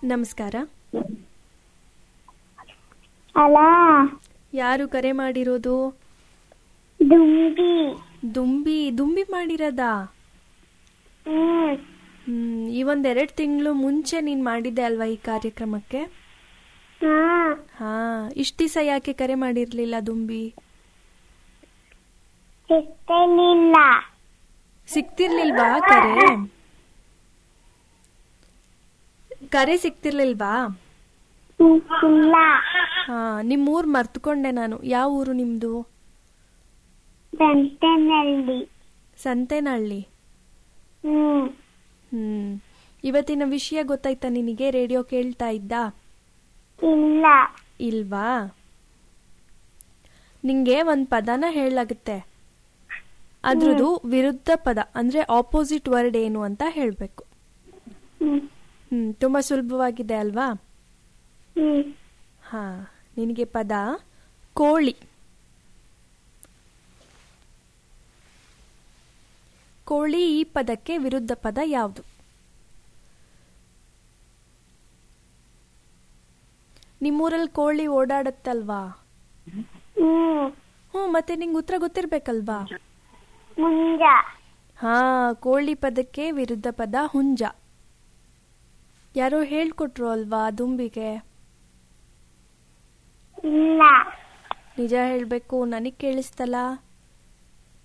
ನಮಸ್ಕಾರ ಅಲ ಯಾರು ಕರೆ ಮಾಡಿರೋದು ದುಂಬಿ ದುಂಬಿ ದುಂಬಿ ಮಾಡಿರೋದಾ ಹ್ಮ್ ಹ್ಮ್ ಈ ಒಂದೆರಡು ತಿಂಗಳು ಮುಂಚೆ ನೀನ್ ಮಾಡಿದ್ದೆ ಅಲ್ವಾ ಈ ಕಾರ್ಯಕ್ರಮಕ್ಕೆ ಹಾ ಹಾ ಇಷ್ಟ ದಿವಸ ಯಾಕೆ ಕರೆ ಮಾಡಿರ್ಲಿಲ್ಲ ದುಂಬಿ ಸಿಗ್ತೇನಿಲ್ಲ ಸಿಕ್ತಿರ್ಲಿಲ್ವಾ ಕರೆ ಕರೆ ಸಿಕ್ತಿರ್ಲಿಲ್ವಾ ಇಲ್ಲ ಹಾ ನಿಮ್ ಊರ್ ಮರ್ತ್ಕೊಂಡೆ ನಾನು ಯಾವ ಊರು ನಿಮ್ದು ಗಂಟೆನಲ್ಲಿ ಸಂತೆನಹಳ್ಳಿ ಹ್ಮ್ ಹ್ಮ್ ಇವತ್ತಿನ ವಿಷಯ ಗೊತ್ತಾಯ್ತಾ ನಿನಗೆ ರೇಡಿಯೋ ಕೇಳ್ತಾ ಇದ್ದ ಇಲ್ಲ ಇಲ್ವಾ ನಿಂಗೆ ಒಂದ್ ಪದನ ಹೇಳಲಾಗುತ್ತೆ ಅದ್ರದ್ದು ವಿರುದ್ಧ ಪದ ಅಂದ್ರೆ ಆಪೋಸಿಟ್ ವರ್ಡ್ ಏನು ಅಂತ ಹೇಳ್ಬೇಕು ಹ್ಮ್ ಹ್ಮ್ ತುಂಬಾ ಸುಲಭವಾಗಿದೆ ಅಲ್ವಾ ಹ್ಮ್ ಹಾ ನಿನಗೆ ಪದ ಕೋಳಿ ಕೋಳಿ ಈ ಪದಕ್ಕೆ ವಿರುದ್ಧ ಪದ ಯಾವುದು ನಿಮ್ಮೂರಲ್ಲಿ ಕೋಳಿ ಓಡಾಡತ್ತಲ್ವಾ ಹ್ಮ್ ಹ್ಞೂ ಮತ್ತೆ ನಿಂಗೆ ಉತ್ತರ ಗೊತ್ತಿರ್ಬೇಕಲ್ವಾ ಮುಂಜ ಹಾ ಕೋಳಿ ಪದಕ್ಕೆ ವಿರುದ್ಧ ಪದ ಹುಂಜ ಯಾರೋ ಹೇಳ್ಕೊಟ್ರು ಅಲ್ವಾ ದುಂಬಿಗೆ ಇಲ್ಲ ನಿಜ ಹೇಳ್ಬೇಕು ನನಗ್ ಕೇಳಿಸ್ತಲ್ಲ